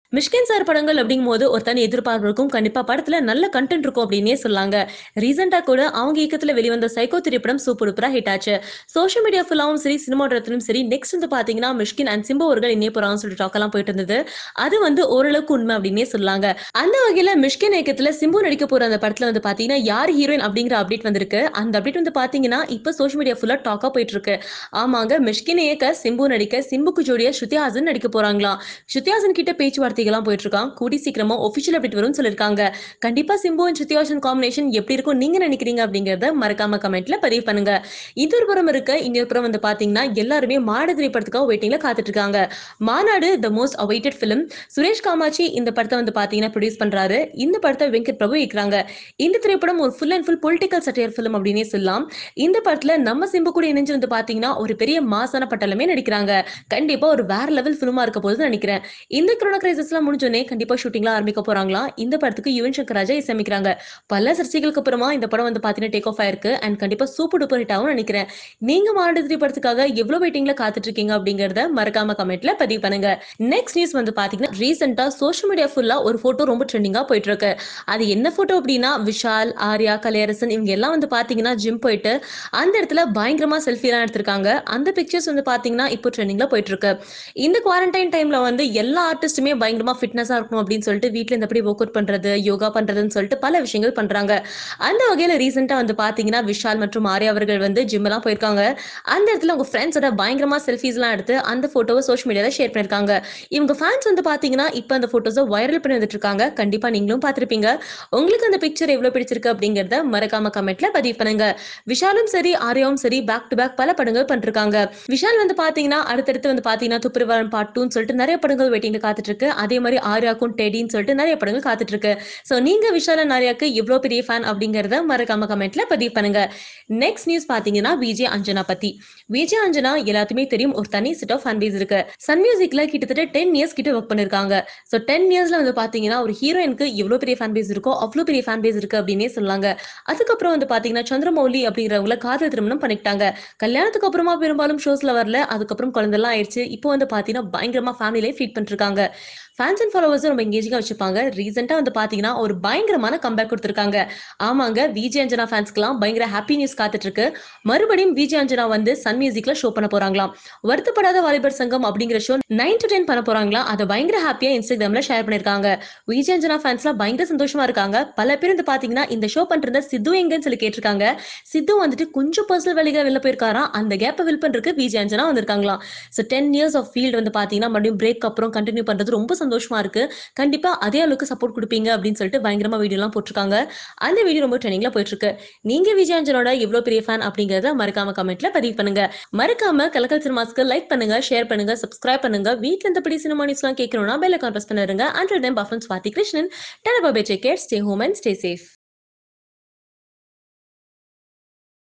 Mysskin sir படங்கள் அப்படிங்கும்போது ஒரு தனி எதிர்பார்ப்பு இருக்கும் கண்டிப்பா படத்துல நல்ல கண்டென்ட் இருக்கும் அப்படின்னே சொல்லாங்க ரீசெண்டா கூட அவங்க இயக்கத்துல வெளிவந்த சைக்கோ திரைப்படம் சூப்பர் சூப்பரா ஹிட் ஆச்சு சோஷியல் மீடியா ஃபுல்லாவும் சரி சினிமா இடத்துலயும் சரி நெக்ஸ்ட் வந்து பாத்தீங்கன்னா மிஷ்கின் அண்ட் சிம்பு அவர்கள் இணைய போறாங்கன்னு சொல்லிட்டு talk எல்லாம் போயிட்டு இருந்தது அது வந்து ஓரளவுக்கு உண்மை அப்படின்னே சொல்லாங்க அந்த வகையில மிஷ்கின் இயக்கத்துல சிம்பு நடிக்க போற அந்த படத்துல வந்து பாத்தீங்கன்னா யார் ஹீரோயின் அப்படிங்கிற அப்டேட் வந்திருக்கு அந்த அப்டேட் வந்து பாத்தீங்கன்னா இப்ப சோஷியல் மீடியா ஃபுல்லா டாக்கா போயிட்டு இருக்கு ஆமாங்க மிஷ்கின் இயக்க சிம்பு நடிக்க சிம்புக்கு ஜோடியா ஸ்ருதி ஹாசன் நடிக்க போறாங்களாம் ஸ்ருதி ஹாசன் கிட்ட பேச்சுவார்த்தைகள்லாம் போயிட்டு இருக்கான் கூடி சீக்கிரமா ஒபிஷியல் அப்டேட் வரும்னு சொல்லிருக்காங்க கண்டிப்பா சிம்பு அண்ட் ஸ்ருதி ஹாசன் காம்பினேஷன் எப்படி இருக்கும் நீங்க நினைக்கிறீங்க அப்படிங்கறத மறக்காம கமெண்ட்ல பதிவு பண்ணுங்க இது ஒரு புறம் இருக்க இன்னொரு புறம் வந்து பாத்தீங்கன்னா எல்லாருமே மாடு திரைப்படத்துக்காக வெயிட்டிங்ல காத்துட்டு இருக்காங்க Maanaadu the most awaited film Suresh Kamatchi இந்த படத்தை வந்து பாத்தீங்கன்னா ப்ரொடியூஸ் பண்றாரு இந்த படத்தை வெங்கட் பிரபு இயக்குறாங்க இந்த திரைப்படம் ஒரு full and full political satire film அப்படின்னே சொல்லலாம் இந்த படத்துல நம்ம சிம்பு கூட இணைஞ்சு வந்து பாத்தீங்கன்னா ஒரு பெரிய மாசான பட்டலமே நடிக்கிறாங்க கண்டிப்பா ஒரு வேற லெவல் ஃபிலிமா இருக்க போகுதுன்னு நினைக்கிறேன் இந்த கொரோனா கிரைசஸ் எல்லாம் முடிஞ்சோடனே கண்டிப்பா ஷூட்டிங்லாம் ஆரம்பிக்க போறாங்களாம் இந்த படத்துக்கு யுவன் சங்கர் ராஜா இசையமைக்கிறாங்க பல சர்ச்சைகளுக்கு அப்புறமா இந்த படம் வந்து பாத்தீங்கன்னா டேக் ஆஃப் ஆயிருக்கு அண்ட் கண்டிப்பா சூப்பர் டூப்பர் ஹிட் ஆகும் நினைக்கிறேன் நீங்க மாநில படத்துக்காக எவ்வளவு வெயிட்டிங்ல காத்துட்டு இருக்கீங்க அப்படிங்கறத மறக்காம கமெண்ட்ல பதிவு பண்ணுங்க நெக்ஸ்ட் நியூஸ் வந்து பாத்தீங்கன்னா ரீசெண்டா சோஷியல் மீடியா ஃபுல்லா ஒரு போட்டோ ரொம்ப ட்ரெண்டிங்கா போயிட்டு இருக்கு அது என்ன போட்டோ அப்படின்னா விஷால் ஆர்யா கலையரசன் இவங்க எல்லாம் வந்து பாத்தீங்கன்னா ஜிம் போயிட்டு அந்த இடத்துல பயங்கரமா செல்ஃபி எல்லாம் எடுத்திருக்காங்க அந்த பிக்சர்ஸ் வந்து பாத்தீங்கன்னா இப்போ ட்ரெண்டிங்ல போயிட்டு இருக்கு இந்த குவாரண்டைன் டைம்ல வந்து எல்லா ஆர்டிஸ்ட்டுமே பயங்கரமா ஃபிட்னஸா இருக்கணும் அப்படின்னு சொல்லிட்டு வீட்ல இருந்தபடி ஒர்க் அவுட் பண்றது யோகா பண்றதுன்னு சொல்லிட்டு பல விஷயங்கள் பண்றாங்க அந்த வகையில ரீசெண்டா வந்து பாத்தீங்கன்னா விஷால் மற்றும் ஆர்யா அவர்கள் வந்து ஜிம் எல்லாம் போயிருக்காங்க அந்த இடத்துல உங்க ஃப்ரெண்ட்ஸோட பயங்கரமா செல்ஃபிஸ் எல்லாம் எடுத்து அந்த போட்டோவை சோஷியல் மீடியால ஷேர் பண்ணிருக்காங்க இவங்க ஃபேன்ஸ் வந்து பாத்தீங்கன்னா இப்போ அந்த போட்டோஸை வைரல் பண்ணி வந்துட்டு இருக்காங்க கண்டிப்பா நீங்களும் பார்த்திருப்பீங்க உங்களுக்கு அந்த பிக்சர் எவ்வளவு பிடிச்சிருக்கு அப்படிங்கறத மறக்காம கமெண்ட்ல பதிவு பண்ணுங்க விஷாலும் சரி ஆர்யாவும் சரி பேக் டு பேக் பல படங்கள் பண்ணிருக்காங்க விஷால் வந்து பாத்தீங்கன்னா அடுத்தடுத்து வந்து பாத்தீங்கன்னா துப்புரவாளன் பார்ட் டூன்னு சொல்லிட்டு நிறைய படங்கள் வெயிட்டிங்ல காத்துட்டு இருக்கு அதே மாதிரி ஆர்யாக்கும் டெடின்னு சொல்லிட்டு நிறைய படங்கள் காத்துட்டு இருக்கு சோ நீங்க விஷால ஆர்யாக்கு எவ்வளவு பெரிய ஃபேன் அப்படிங்கறத மறக்காம கமெண்ட்ல பதிவு பண்ணுங்க நெக்ஸ்ட் நியூஸ் பாத்தீங்கன்னா விஜய் அஞ்சனா பத்தி விஜய் அஞ்சனா எல்லாத்துமே தெரியும் ஒரு தனி செட் ஆஃப் ஃபேன் பேஸ் இருக்கு சன் மியூசிக்ல கிட்டத்தட்ட டென் இயர்ஸ் கிட்ட ஒர்க் பண்ணிருக்காங்க சோ டென் இயர்ஸ்ல வந்து பாத்தீங்கன்னா ஒரு ஹீரோயினுக்கு எவ்வளவு பெரிய ஃபேன் பேஸ் இருக்கோ அவ்வளவு பெரிய ஃபேன் பேஸ் இருக்கு அப்படின்னே சொல்லாங்க அதுக்கப்புறம் வந்து பாத்தீங்கன்னா சந்திரமௌலி அப்படிங்கிறவங்கள காதல் திருமணம் பண்ணிக்கிட்டாங்க கல்யாணத்துக்கு அப்புறமா பெரும்பாலும் ஷோஸ்ல வரல அதுக்கப்புறம் குழந்தைலாம் ஆயிடுச்சு இப்போ வந்து பாத்தீங்கன்னா பயங்கரமா ஃபேமிலி லைஃப் ஃபீட் பண்ணிருக்காங்க ஃபேன்ஸ் அண்ட் ஃபாலோவர்ஸ் ரொம்ப எங்கேஜிங்கா வச்சுப்பாங்க ரீசெண்டா வந்து பாத்தீங்கன்னா ஒரு பயங்கரமான கம்பேக் கொடுத்திருக்காங்க ஆமாங்க விஜய் அஞ்சனா ஃபேன்ஸ்க்குலாம் பயங்கர ஹாப்பி நியூஸ் காத்துட்டு இருக்கு மறுபடியும் விஜய் அஞ்சனா வந்து சன் மியூசிக்ல ஷோ பண்ண போறாங்களாம் வருத்தப்படாத வாலிபர் சங்கம் அப்படிங்கிற ஷோ நைன் டு டென் பண்ண போறாங்களாம் அதை பயங்கர ஹாப்பியா இன்ஸ்டாகிராம்ல ஷேர் பண்ணிருக்காங்க விஜய் அஞ்சனா ஃபேன்ஸ்லாம் பயங்கர சந்தோஷமா இருக்காங்க பல பேர் வந்து பாத்தீங்கன்னா இந்த ஷோ பண்றத சித்து எங்கன்னு சொல்லி கேட்டிருக்காங்க சித்து வந்துட்டு கொஞ்சம் பர்சனல் வேலைగా வெளில போயிருக்காராம் அந்த கேப்பை வில் பண்றதுக்கு விஜய் அஞ்சனா வந்திருக்காங்களாம் so ten years of field வந்து பாத்தீங்கன்னா மறுபடியும் பிரேக் அப்புறம் கண்டினியூ பண்றது ரொம்ப சந்தோஷமா இருக்கு கண்டிப்பா அதே அளவுக்கு சப்போர்ட் கொடுப்பீங்க அப்படின்னு சொல்லிட்டு பயங்கரமா வீடியோ எல்லாம் போட்டிருக்காங்க அந்த வீடியோ ரொம்ப ட்ரெண்டிங்ல போயிட்டு இருக்கு நீங்க விஜய் அஞ்சனோட எவ்வளவு பெரிய ஃபேன் அப்படிங்கறத மறக்காம கமெண்ட்ல பதிவு பண்ணுங்க மறக்காம கலக்கல் சினிமாஸ்க்கு லைக் பண்ணுங்க ஷேர் பண்ணுங்க சப்ஸ்கிரைப் பண்ணுங்க வீட்ல இருந்தபடி சினிமா நியூஸ்லாம் கேட்கணும்னா பெல் அக்கௌண்ட் ப்ரெஸ் பண்ணிருங்க அண்ட் டைம் பஃபன் ஸ்வாதி கிருஷ்ணன் டெலபாபே take care stay home and stay safe